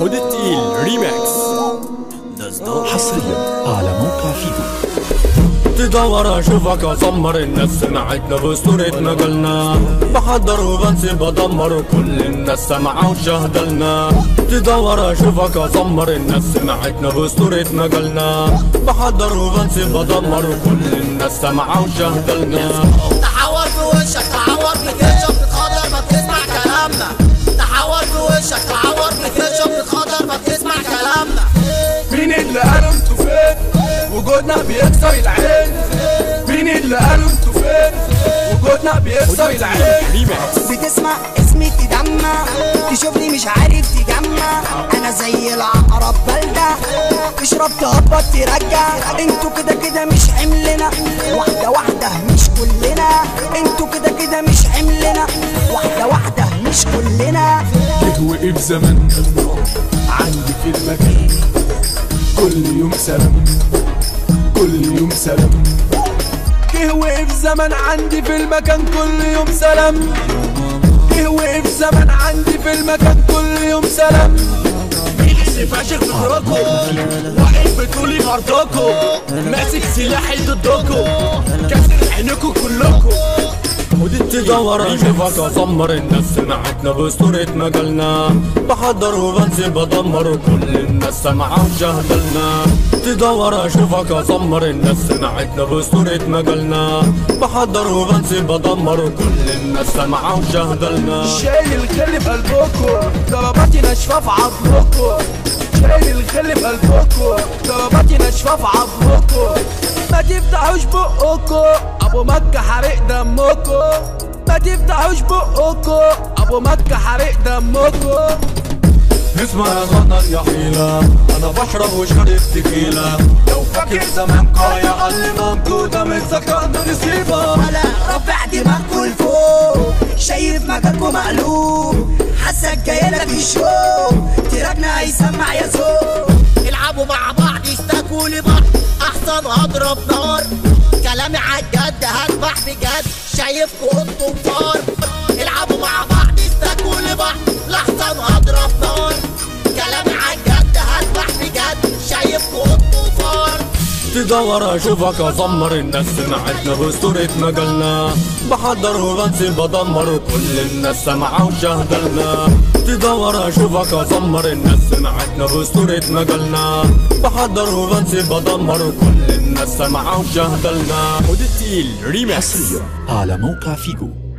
خد التقيل ريماكس حصريا على موقع فيديو تدور اشوفك اسمر الناس سمعتنا باسطورة مجالنا بحضر وبنسي بدمر كل الناس سمعة وشهدلنا تدور اشوفك اسمر الناس سمعتنا باسطورة مجالنا بحضر وبنسي بدمر كل الناس سمعة وشهدلنا تحور في وشك تعور في كشف بتخاطر ما تسمع كلامنا تحور في وشك تعور في كشف بتخاطر ما تسمع كلامنا مين اللي قالوا انتوا فين وجودنا بيكسر العين مين اللي قالوا انتوا فين وجودنا بيكسر العين ريماكس بتسمع اسمي تدمع تشوفني مش عارف تجمع انا زي العقرب بلدة تشرب تهبط ترجع انتوا كده كده مش حملنا واحدة واحدة مش كلنا انتوا كده كده مش حملنا واحدة واحدة مش كلنا جه وقف زمن عندي في المكان كل يوم سلام كل يوم سلام جه وقف زمن عندي في المكان كل يوم سلام جه وقف زمن عندي في المكان كل يوم سلام اللي فاشل في فراقكم واقف بتقولي غرضكم ماسك سلاحي ضدكم كسر عينكم كلكم وديت تدور اشوفك اسمر الناس سمعتنا باسطورة مجالنا بحضر وبنسي بدمر كل الناس سمعة وشهدلنا تدور اشوفك اسمر الناس سمعتنا باسطورة مجالنا بحضر وبنسي بدمر كل الناس سمعة وشهدلنا شايل الخل في قلبكم ضرباتي ناشفه في عظمكم شايل الخل في قلبكم ضرباتي ناشفه في عظمكم ما تفتحوش بقكم ابو مكه حرق دمكم ما تفتحوش بقكم ابو مكه حرق دمكم اسمع يا غنر يا حيلة أنا بشرب وشارب تكيلة لو فاكر زمان قايع اللي موجودة متذكرنا نسيبها ولا رافع دماغكوا لفوق شايف مكانكوا مقلوب حاسك جايلك الشوق تراكنا هيسمع يا زوق العبوا مع بعض اشتكوا لبعض احسن اضرب نار كلامي عالجد هذبح بجد شايفكوا انتوا فار العبوا مع بعض اشتكوا لبعض لحسن اضرب نار كلامي عالجد هذبح بجد شايفكوا انتوا فار تدور اشوفك اسمر الناس سمعتنا باسطورة مجالنا بحضر وبنسي بدمر كل الناس سمعة وشهدلنا تدور اشوفك اسمر الناس سمعتنا باسطورة مجالنا بحضر وبنسي بدمر كل الناس سمعة وشهدلنا خد التقيل ريماكس حصريا على موقع فيجو